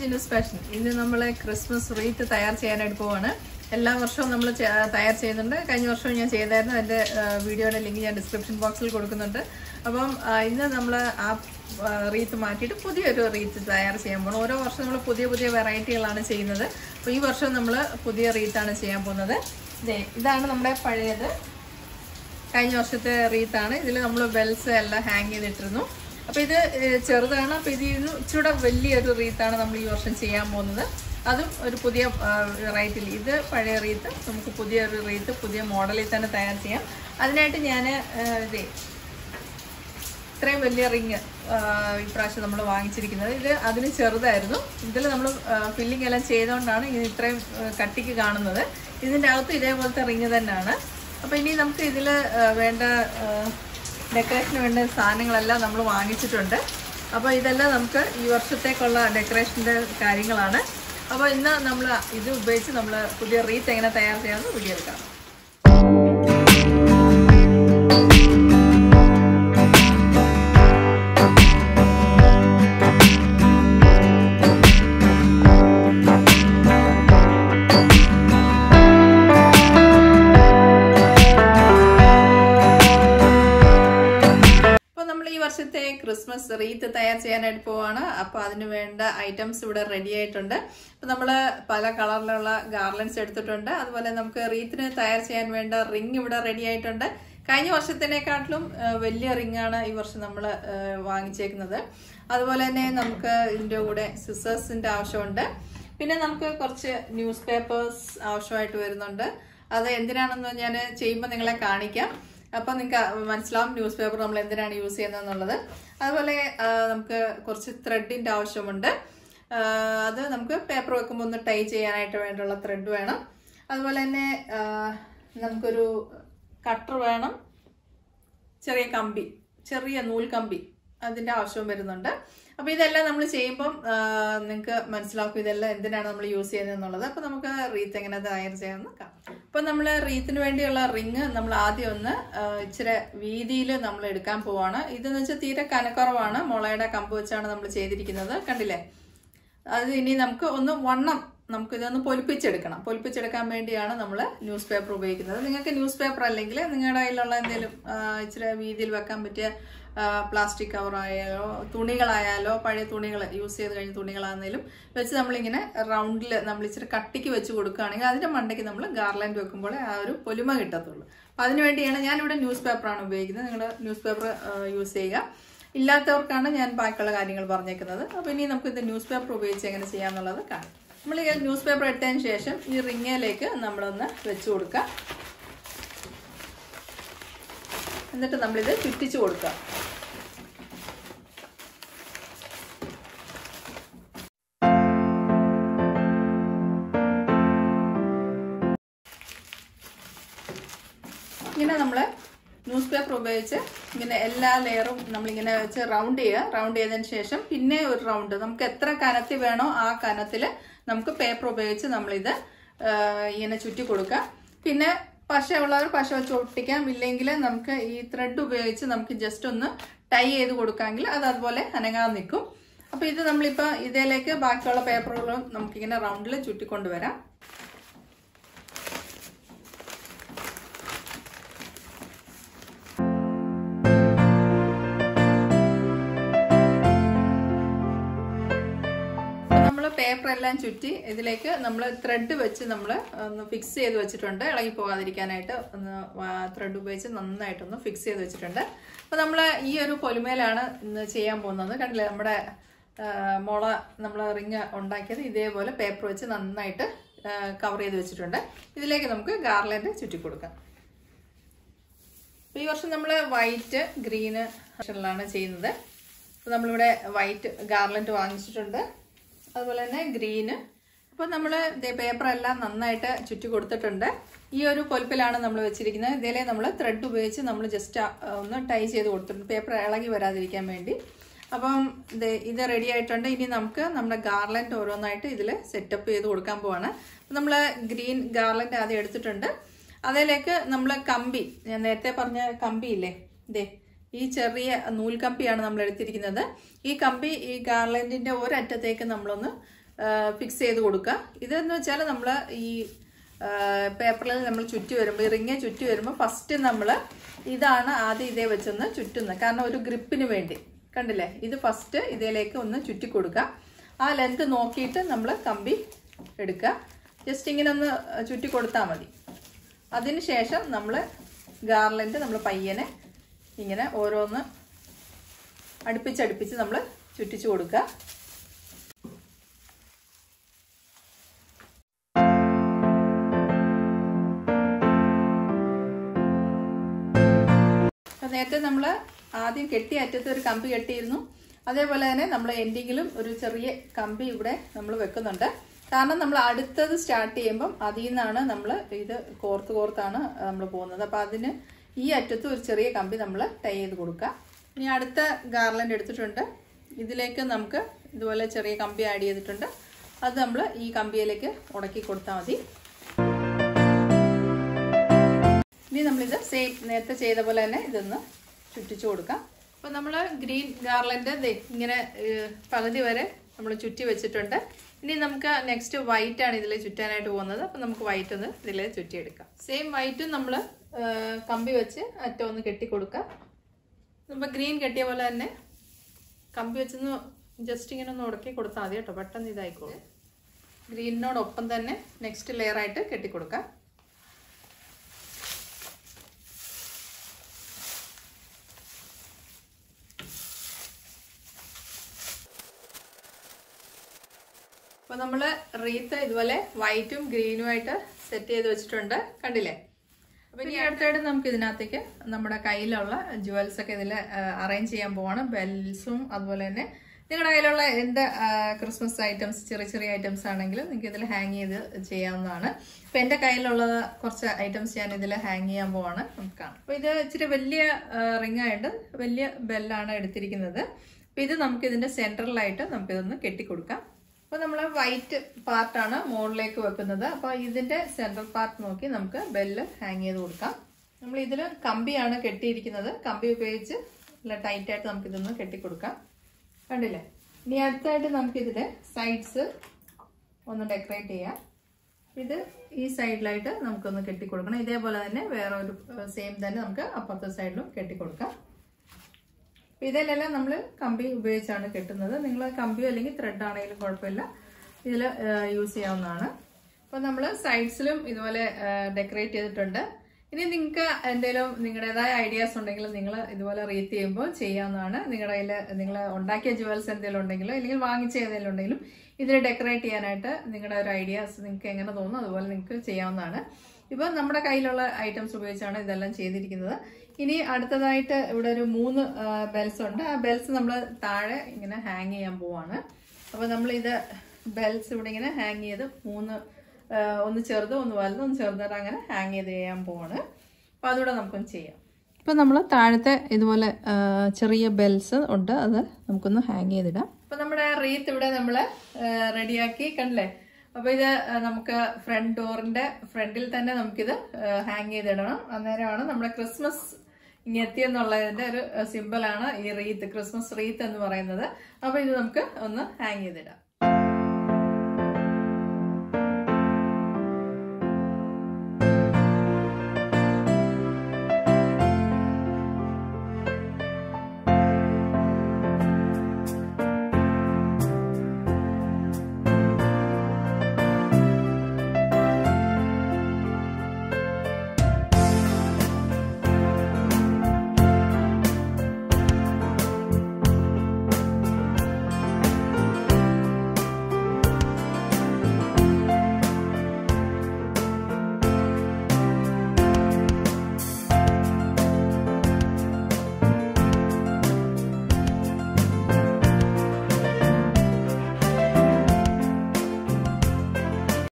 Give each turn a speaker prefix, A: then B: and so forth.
A: news fashion ഇന്ന് നമ്മൾ Christmas wreath തയ്യാർ ചെയ്യാനായിട്ട് പോവാണ് എല്ലാ വർഷവും നമ്മൾ തയ്യാർ ചെയ്യുന്നുണ്ട് കഴിഞ്ഞ വർഷവും ഞാൻ ചെയ്തായിരുന്നു എൻ്റെ വീഡിയോയുടെ ലിങ്ക് ഞാൻ ഡിസ്ക്രിപ്ഷൻ ബോക്സിൽ കൊടുക്കുന്നുണ്ട് അപ്പം ആ, ഇന്ന് നമ്മൾ ആ റീത്ത് മാറ്റിയിട്ട് പുതിയൊരു റീത്ത് തയ്യാർ ചെയ്യാൻ പോകണം ഓരോ വർഷം നമ്മൾ പുതിയ പുതിയ വെറൈറ്റികളാണ് ചെയ്യുന്നത് അപ്പോൾ ഈ വർഷം നമ്മൾ പുതിയ റീത്താണ് ചെയ്യാൻ പോകുന്നത് ദേ, ഇതാണ് നമ്മുടെ പഴയത് കഴിഞ്ഞ വർഷത്തെ റീത്താണ് ഇതിൽ നമ്മൾ ബെൽസ് എല്ലാം ഹാങ് ചെയ്തിട്ടിരുന്നു അപ്പോൾ ഇത് ഏഹ്, ചെറുതാണ് അപ്പോൾ ഇതിൽ നിന്ന് ഇച്ചിരൂടെ വലിയൊരു റീത്താണ് നമ്മൾ ഈ വർഷം ചെയ്യാൻ പോകുന്നത് അതും ഒരു പുതിയ വെറൈറ്റിയിൽ ഇത് പഴയ റീത്ത് നമുക്ക് പുതിയൊരു റീത്ത് പുതിയ മോഡലിൽ തന്നെ തയ്യാർ ചെയ്യാം അതിനായിട്ട് ഞാൻ ഇതേ ഇത്രയും വലിയ റിങ് ഇപ്രാവശ്യം നമ്മൾ വാങ്ങിച്ചിരിക്കുന്നത് ഇത് അതിന് ചെറുതായിരുന്നു ഇതിൽ നമ്മൾ ഫില്ലിംഗ് എല്ലാം ചെയ്തുകൊണ്ടാണ് ഇത് ഇത്രയും ആ, കട്ടിക്ക് കാണുന്നത് ഇതിൻ്റെ അകത്ത് ഇതേപോലത്തെ റിങ് തന്നെയാണ് അപ്പോൾ ഇനി നമുക്ക് ഇതിൽ വേണ്ട ഡെക്കറേഷന് വേണ്ട സാധനങ്ങളെല്ലാം നമ്മൾ വാങ്ങിച്ചിട്ടുണ്ട് അപ്പോൾ ഇതെല്ലാം നമുക്ക് ഈ വർഷത്തേക്കുള്ള ഡെക്കറേഷൻ്റെ കാര്യങ്ങളാണ് അപ്പോൾ ഇന്ന് നമ്മൾ ഇത് ഉപയോഗിച്ച് നമ്മൾ പുതിയ റീത്ത് എങ്ങനെ തയ്യാർ ചെയ്യാമെന്ന് വീഡിയോ എടുക്കാം അപ്പോൾ നമ്മൾ ഈ വർഷത്തെ ക്രിസ്മസ് റീത്ത് തയ്യാർ ചെയ്യാനായിട്ട് പോവാണ് അപ്പോൾ അതിന് വേണ്ട ഐറ്റംസ് ഇവിടെ റെഡി ആയിട്ടുണ്ട് അപ്പോൾ നമ്മൾ പല കളറിലുള്ള ഗാർലൻസ് എടുത്തിട്ടുണ്ട് അതുപോലെ നമുക്ക് റീത്തിന് തയ്യാർ ചെയ്യാൻ വേണ്ട റിങ് ഇവിടെ റെഡി ആയിട്ടുണ്ട് കഴിഞ്ഞ വർഷത്തിനെക്കാട്ടിലും ആ, വലിയ റിങ്ങാണ് ഈ വർഷം നമ്മൾ വാങ്ങിച്ചേക്കുന്നത് അതുപോലെ തന്നെ നമുക്ക് ഇതിൻ്റെ കൂടെ സിസേഴ്സിൻ്റെ ആവശ്യമുണ്ട് പിന്നെ നമുക്ക് കുറച്ച് ന്യൂസ് പേപ്പേഴ്സ് ആവശ്യമായിട്ട് വരുന്നുണ്ട് അത് എന്തിനാണെന്ന് ഞാൻ ചെയ്യുമ്പോൾ നിങ്ങളെ കാണിക്കാം അപ്പോൾ നിങ്ങൾക്ക് മനസ്സിലാവും ന്യൂസ് പേപ്പർ നമ്മൾ എന്തിനാണ് യൂസ് ചെയ്യുന്നത് എന്നുള്ളത് അതുപോലെ ആ, നമുക്ക് കുറച്ച് ത്രെഡിൻ്റെ ആവശ്യമുണ്ട് ആ, അത് നമുക്ക് പേപ്പർ വെക്കുമ്പോൾ ഒന്ന് ടൈ ചെയ്യാനായിട്ട് വേണ്ടിയുള്ള ത്രെഡ് വേണം അതുപോലെ തന്നെ ആ, നമുക്കൊരു കട്ടർ വേണം ചെറിയ കമ്പി ചെറിയ നൂൽ കമ്പി അതിൻ്റെ ആവശ്യവും വരുന്നുണ്ട് അപ്പോൾ ഇതെല്ലാം നമ്മൾ ചെയ്യുമ്പം നിങ്ങൾക്ക് മനസ്സിലാക്കും ഇതെല്ലാം എന്തിനാണ് നമ്മൾ യൂസ് ചെയ്യുന്നത് എന്നുള്ളത് അപ്പോൾ നമുക്ക് റീത്ത് എങ്ങനെ തയ്യാർ ചെയ്യാമെന്ന് കാണാം അപ്പോൾ നമ്മൾ റീത്തിന് വേണ്ടിയുള്ള റിങ് നമ്മൾ ആദ്യം ഒന്ന് ആ, ഇച്ചിരി വീതിയിൽ നമ്മൾ എടുക്കാൻ പോവാണ് ഇതെന്ന് വെച്ചാൽ തീരെ കനക്കുറവാണ് മുളയുടെ കമ്പ് വെച്ചാണ് നമ്മൾ ചെയ്തിരിക്കുന്നത് കണ്ടില്ലേ അത് ഇനി നമുക്ക് ഒന്ന് വണ്ണം നമുക്ക് ഇതൊന്ന് പൊലിപ്പിച്ചെടുക്കണം പൊലിപ്പിച്ചെടുക്കാൻ വേണ്ടിയാണ് നമ്മൾ ന്യൂസ് പേപ്പർ ഉപയോഗിക്കുന്നത് നിങ്ങൾക്ക് ന്യൂസ് പേപ്പർ അല്ലെങ്കിൽ നിങ്ങളുടെ കയ്യിലുള്ള എന്തെങ്കിലും ആ, ഇച്ചിരി വീതിയിൽ വെക്കാൻ പറ്റിയ പ്ലാസ്റ്റിക് കവറായാലോ തുണികളായാലോ പഴയ തുണികൾ യൂസ് ചെയ്ത് കഴിഞ്ഞ തുണികളാണെങ്കിലും വെച്ച് നമ്മളിങ്ങനെ റൗണ്ടിൽ നമ്മൾ ഇച്ചിരി കട്ടിക്ക് വെച്ച് കൊടുക്കുകയാണെങ്കിൽ അതിൻ്റെ മണ്ടയ്ക്ക് നമ്മൾ ഗാർലൻഡ് വെക്കുമ്പോൾ ആ ഒരു പൊലിമ കിട്ടത്തുള്ളൂ അപ്പം അതിനുവേണ്ടിയാണ് ഞാനിവിടെ ന്യൂസ് പേപ്പറാണ് ഉപയോഗിക്കുന്നത് നിങ്ങൾ ന്യൂസ് പേപ്പർ യൂസ് ചെയ്യുക ഇല്ലാത്തവർക്കാണ് ഞാൻ ബാക്കിയുള്ള കാര്യങ്ങൾ പറഞ്ഞേക്കുന്നത് അപ്പോൾ ഇനി നമുക്ക് ഇത് ന്യൂസ് പേപ്പർ ഉപയോഗിച്ച് എങ്ങനെ ചെയ്യാമെന്നുള്ളത് കാണാം നമ്മൾ ഈ ന്യൂസ് പേപ്പർ എടുത്തതിന് ശേഷം ഈ റിങ്ങയിലേക്ക് നമ്മളൊന്ന് വെച്ച് കൊടുക്കുക എന്നിട്ട് നമ്മളിത് ചുറ്റിച്ച് കൊടുക്കുക ഇങ്ങനെ നമ്മൾ ന്യൂസ് പേപ്പർ ഉപയോഗിച്ച് ഇങ്ങനെ എല്ലാ ലെയറും നമ്മളിങ്ങനെ വെച്ച് റൗണ്ട് ചെയ്യുക റൗണ്ട് ചെയ്തതിന് ശേഷം പിന്നെ ഒരു റൗണ്ട് നമുക്ക് എത്ര കനത്തിൽ വേണോ ആ കനത്തിൽ നമുക്ക് പേപ്പർ ഉപയോഗിച്ച് നമ്മളിത് ആ, ഇങ്ങനെ ചുറ്റി കൊടുക്കാം പിന്നെ പശ ഉള്ളവർ പശ വെച്ച് ഒട്ടിക്കാം ഇല്ലെങ്കിൽ നമുക്ക് ഈ ത്രെഡ് ഉപയോഗിച്ച് നമുക്ക് ജസ്റ്റ് ഒന്ന് ടൈ ചെയ്ത് കൊടുക്കാമെങ്കിൽ അത് അതുപോലെ അനങ്ങാതെ നിൽക്കും അപ്പോൾ ഇത് നമ്മളിപ്പോൾ ഇതിലേക്ക് ബാക്കിയുള്ള പേപ്പറുകളും നമുക്കിങ്ങനെ റൗണ്ടിൽ ചുറ്റിക്കൊണ്ടുവരാം നമ്മൾ പേപ്പർ എല്ലാം ചുറ്റി ഇതിലേക്ക് നമ്മൾ ത്രെഡ് വെച്ച് നമ്മൾ ഒന്ന് ഫിക്സ് ചെയ്ത് വെച്ചിട്ടുണ്ട് ഇളകി പോകാതിരിക്കാനായിട്ട് ഒന്ന് ത്രെഡ് ഉപയോഗിച്ച് നന്നായിട്ടൊന്ന് ഫിക്സ് ചെയ്ത് വെച്ചിട്ടുണ്ട് അപ്പോൾ നമ്മൾ ഈ ഒരു പൊലിമയിലാണ് ഇന്ന് ചെയ്യാൻ പോകുന്നത് കണ്ടില്ലേ നമ്മുടെ ആ, മുള നമ്മൾ റിങ് ഉണ്ടാക്കിയത് ഇതേപോലെ പേപ്പർ വെച്ച് നന്നായിട്ട് കവർ ചെയ്ത് വെച്ചിട്ടുണ്ട് ഇതിലേക്ക് നമുക്ക് ഗാർലൻഡ് ചുറ്റി കൊടുക്കാം അപ്പോൾ ഈ വർഷം നമ്മൾ വൈറ്റ് ഗ്രീന് കളറിലാണ് ചെയ്യുന്നത് അപ്പോൾ നമ്മളിവിടെ വൈറ്റ് ഗാർലൻഡ് വാങ്ങിച്ചിട്ടുണ്ട് അതുപോലെ തന്നെ ഗ്രീന് അപ്പോൾ നമ്മൾ പേപ്പർ എല്ലാം നന്നായിട്ട് ചുറ്റി കൊടുത്തിട്ടുണ്ട് ഈ ഒരു പൊലിപ്പിലാണ് നമ്മൾ വെച്ചിരിക്കുന്നത് ഇതിലെ നമ്മൾ ത്രെഡ് ഉപയോഗിച്ച് നമ്മൾ ജസ്റ്റ് ഒന്ന് ടൈ ചെയ്ത് കൊടുത്തിട്ടുണ്ട് പേപ്പർ ഇളകി വരാതിരിക്കാൻ വേണ്ടി അപ്പം ഇത് ഇത് റെഡി ആയിട്ടുണ്ട് ഇനി നമുക്ക് നമ്മുടെ ഗാർലൻഡ് ഓരോന്നായിട്ട് ഇതിൽ സെറ്റപ്പ് ചെയ്ത് കൊടുക്കാൻ പോവാണ് നമ്മൾ ഗ്രീൻ ഗാർലൻഡ് ആദ്യം എടുത്തിട്ടുണ്ട് അതിലേക്ക് നമ്മൾ കമ്പി ഞാൻ നേരത്തെ പറഞ്ഞ കമ്പിയില്ലേ ഇതേ ഈ ചെറിയ നൂൽക്കമ്പിയാണ് നമ്മൾ എടുത്തിരിക്കുന്നത് ഈ കമ്പി ഈ ഗാർലൻഡിന്റെ ഒരറ്റത്തേക്ക് നമ്മളൊന്ന് ഫിക്സ് ചെയ്ത് കൊടുക്കുക ഇതെന്ന് വെച്ചാൽ നമ്മൾ ഈ പേപ്പറിൽ നമ്മൾ ചുറ്റി വരുമ്പോൾ ഇറിങ്ങെ ചുറ്റി വരുമ്പോൾ ഫസ്റ്റ് നമ്മൾ ഇതാണ് ആദ്യം ഇതേ വെച്ചൊന്ന് ചുറ്റുന്നത് കാരണം ഒരു ഗ്രിപ്പിന് വേണ്ടി കണ്ടില്ലേ ഇത് ഫസ്റ്റ് ഇതിലേക്ക് ഒന്ന് ചുറ്റി കൊടുക്കുക ആ ലെന്ത് നോക്കിയിട്ട് നമ്മൾ കമ്പി എടുക്കുക ജസ്റ്റ് ഇങ്ങനെ ഒന്ന് ചുറ്റി കൊടുത്താൽ മതി അതിനുശേഷം നമ്മൾ ഗാർലൻഡ് നമ്മൾ പയ്യനെ ഇങ്ങനെ ഓരോന്ന് അടുപ്പിച്ചടുപ്പിച്ച് നമ്മൾ ചുറ്റിച്ചു കൊടുക്കുക അപ്പം നേരത്തെ നമ്മൾ ആദ്യം കെട്ടി അറ്റത്ത് ഒരു കമ്പി കെട്ടിയിരുന്നു അതേപോലെ തന്നെ നമ്മൾ എൻഡിങ്ങിലും ഒരു ചെറിയ കമ്പി ഇവിടെ നമ്മൾ വെക്കുന്നുണ്ട് കാരണം നമ്മൾ അടുത്തത് സ്റ്റാർട്ട് ചെയ്യുമ്പം അതിൽ നിന്നാണ് നമ്മൾ ഇത് കോർത്ത് കോർത്താണ് നമ്മൾ പോകുന്നത് അപ്പം അതിന് ഈ അറ്റത്ത് ഒരു ചെറിയ കമ്പി നമ്മൾ ടൈ ചെയ്ത് കൊടുക്കുക ഇനി അടുത്ത ഗാർലൻഡ് എടുത്തിട്ടുണ്ട് ഇതിലേക്ക് നമുക്ക് ഇതുപോലെ ചെറിയ കമ്പി ആഡ് ചെയ്തിട്ടുണ്ട് അത് നമ്മൾ ഈ കമ്പിയിലേക്ക് ഉടക്കി കൊടുത്താൽ മതി ഇനി നമ്മളിത് സെയിം നേരത്തെ ചെയ്ത പോലെ തന്നെ ഇതൊന്ന് ചുറ്റിച്ചു കൊടുക്കാം അപ്പോൾ നമ്മൾ ഗ്രീൻ ഗാർലൻഡ് ഇങ്ങനെ ഏഹ്, പകുതി വരെ നമ്മൾ ചുറ്റി വെച്ചിട്ടുണ്ട് ഇനി നമുക്ക് നെക്സ്റ്റ് വൈറ്റ് ആണ് ഇതിൽ ചുറ്റാനായിട്ട് പോകുന്നത് അപ്പം നമുക്ക് വൈറ്റ് ഒന്ന് ഇതിൽ ചുറ്റിയെടുക്കാം സെയിം വൈറ്റും നമ്മൾ കമ്പി വെച്ച് അറ്റം ഒന്ന് കെട്ടി കൊടുക്കാം നമ്മൾ ഗ്രീൻ കെട്ടിയ പോലെ തന്നെ കമ്പി വെച്ചൊന്ന് ജസ്റ്റ് ഇങ്ങനെ ഒന്ന് ഉടക്കി കൊടുത്താൽ മതി കേട്ടോ പെട്ടെന്ന് ഇതായിക്കോളും ഗ്രീനിനോടൊപ്പം തന്നെ നെക്സ്റ്റ് ലെയർ ആയിട്ട് കെട്ടിക്കൊടുക്കാം അപ്പൊ നമ്മള് റീത്ത് ഇതുപോലെ വൈറ്റും ഗ്രീനും ആയിട്ട് സെറ്റ് ചെയ്ത് വെച്ചിട്ടുണ്ട് കണ്ടില്ലേ അപ്പൊ ഇനി അടുത്തായിട്ട് നമുക്ക് ഇതിനകത്തേക്ക് നമ്മുടെ കയ്യിലുള്ള ജുവൽസ് ഒക്കെ ഇതിൽ അറേഞ്ച് ചെയ്യാൻ പോവാണ് ബെൽസും അതുപോലെ തന്നെ നിങ്ങളുടെ കയ്യിലുള്ള എന്ത് ക്രിസ്മസ് ഐറ്റംസ് ചെറിയ ചെറിയ ഐറ്റംസ് ആണെങ്കിലും നിങ്ങൾക്ക് ഇതിൽ ഹാങ് ചെയ്ത് ചെയ്യാവുന്നതാണ് അപ്പൊ എന്റെ കയ്യിലുള്ള കുറച്ച് ഐറ്റംസ് ഞാൻ ഇതിൽ ഹാങ് ചെയ്യാൻ പോവാണ് നമുക്ക് കാണാം അപ്പൊ ഇത് ഇച്ചിരി വലിയ റിംഗ് ആയിട്ട് വലിയ ബെല്ലാണ് എടുത്തിരിക്കുന്നത് അപ്പൊ ഇത് നമുക്ക് ഇതിന്റെ സെന്ററിലായിട്ട് നമുക്കിതൊന്ന് കെട്ടിക്കൊടുക്കാം അപ്പൊ നമ്മൾ വൈറ്റ് പാർട്ടാണ് മുകളിലേക്ക് വെക്കുന്നത് അപ്പൊ ഇതിന്റെ സെൻട്രൽ പാർട്ട് നോക്കി നമുക്ക് ബെല്ല് ഹാങ് ചെയ്ത് കൊടുക്കാം നമ്മൾ ഇതിൽ കമ്പിയാണ് കെട്ടിയിരിക്കുന്നത് കമ്പി ഉപയോഗിച്ച് നല്ല ടൈറ്റ് ആയിട്ട് നമുക്ക് ഇതൊന്ന് കെട്ടിക്കൊടുക്കാം കണ്ടില്ലേ ഇനി അടുത്തായിട്ട് നമുക്ക് ഇതിന്റെ സൈഡ്സ് ഒന്ന് ഡെക്കറേറ്റ് ചെയ്യാം ഇത് ഈ സൈഡിലായിട്ട് നമുക്കൊന്ന് കെട്ടിക്കൊടുക്കണം ഇതേപോലെ തന്നെ വേറെ ഒരു സെയിം തന്നെ നമുക്ക് അപ്പുറത്തെ സൈഡിലും കെട്ടിക്കൊടുക്കാം അപ്പൊ ഇതിലെല്ലാം നമ്മൾ കമ്പി ഉപയോഗിച്ചാണ് കെട്ടുന്നത് നിങ്ങൾ കമ്പിയോ അല്ലെങ്കിൽ ത്രെഡ് ആണെങ്കിലും കുഴപ്പമില്ല ഇതിൽ യൂസ് ചെയ്യാവുന്നതാണ് അപ്പൊ നമ്മൾ സൈഡ്സിലും ഇതുപോലെ ഡെക്കറേറ്റ് ചെയ്തിട്ടുണ്ട് ഇനി നിങ്ങൾക്ക് എന്തെങ്കിലും നിങ്ങളുടേതായ ഐഡിയാസ് ഉണ്ടെങ്കിൽ നിങ്ങൾ ഇതുപോലെ റീത്ത് ചെയ്യുമ്പോൾ ചെയ്യാവുന്നതാണ് നിങ്ങളുടെ കയ്യിൽ നിങ്ങൾ ഉണ്ടാക്കിയ ജുവൽസ് എന്തെങ്കിലും ഉണ്ടെങ്കിലോ അല്ലെങ്കിൽ വാങ്ങിച്ച ഏതെങ്കിലും ഉണ്ടെങ്കിലും ഇതിൽ ഡെക്കറേറ്റ് ചെയ്യാനായിട്ട് നിങ്ങളുടെ ഒരു ഐഡിയാസ് നിങ്ങൾക്ക് എങ്ങനെ തോന്നുന്നു അതുപോലെ നിങ്ങൾക്ക് ചെയ്യാവുന്നതാണ് ഇപ്പൊ നമ്മുടെ കയ്യിലുള്ള ഐറ്റംസ് ഉപയോഗിച്ചാണ് ഇതെല്ലാം ചെയ്തിരിക്കുന്നത് ഇനി അടുത്തതായിട്ട് ഇവിടെ ഒരു മൂന്ന് ബെൽസ് ഉണ്ട് ആ ബെൽസ് നമ്മൾ താഴെ ഇങ്ങനെ ഹാങ് ചെയ്യാൻ പോവാണ് അപ്പൊ നമ്മൾ ഇത് ബെൽസ് ഇവിടെ ഇങ്ങനെ ഹാങ് ചെയ്ത് മൂന്ന് ആ, ഒന്ന് ചെറുത് ഒന്ന് വലുത് ഒന്ന് ചെറുതായിട്ട് അങ്ങനെ ഹാങ് ചെയ്ത് ചെയ്യാൻ പോവാണ് അപ്പൊ അതുകൂടെ നമുക്കൊന്ന് ചെയ്യാം ഇപ്പൊ നമ്മൾ താഴത്തെ ഇതുപോലെ ആ, ചെറിയ ബെൽസ് ഉണ്ട് അത് നമുക്കൊന്ന് ഹാങ് ചെയ്തിടാം അപ്പൊ നമ്മുടെ റീത്ത് ഇവിടെ നമ്മൾ റെഡിയാക്കി കണ്ടില്ലേ അപ്പൊ ഇത് ആ, നമുക്ക് ഫ്രണ്ട് ഡോറിന്റെ ഫ്രണ്ടിൽ തന്നെ നമുക്കിത് ഹാങ് ചെയ്തിടണം അന്നേരമാണ് നമ്മുടെ ക്രിസ്മസ് ഇങ്ങനെ എത്തിയെന്നുള്ളതിന്റെ ഒരു സിമ്പിളാണ് ഈ റീത്ത് ക്രിസ്മസ് റീത്ത് എന്ന് പറയുന്നത് അപ്പൊ ഇത് നമുക്ക് ഒന്ന് ഹാങ് ചെയ്തിടാം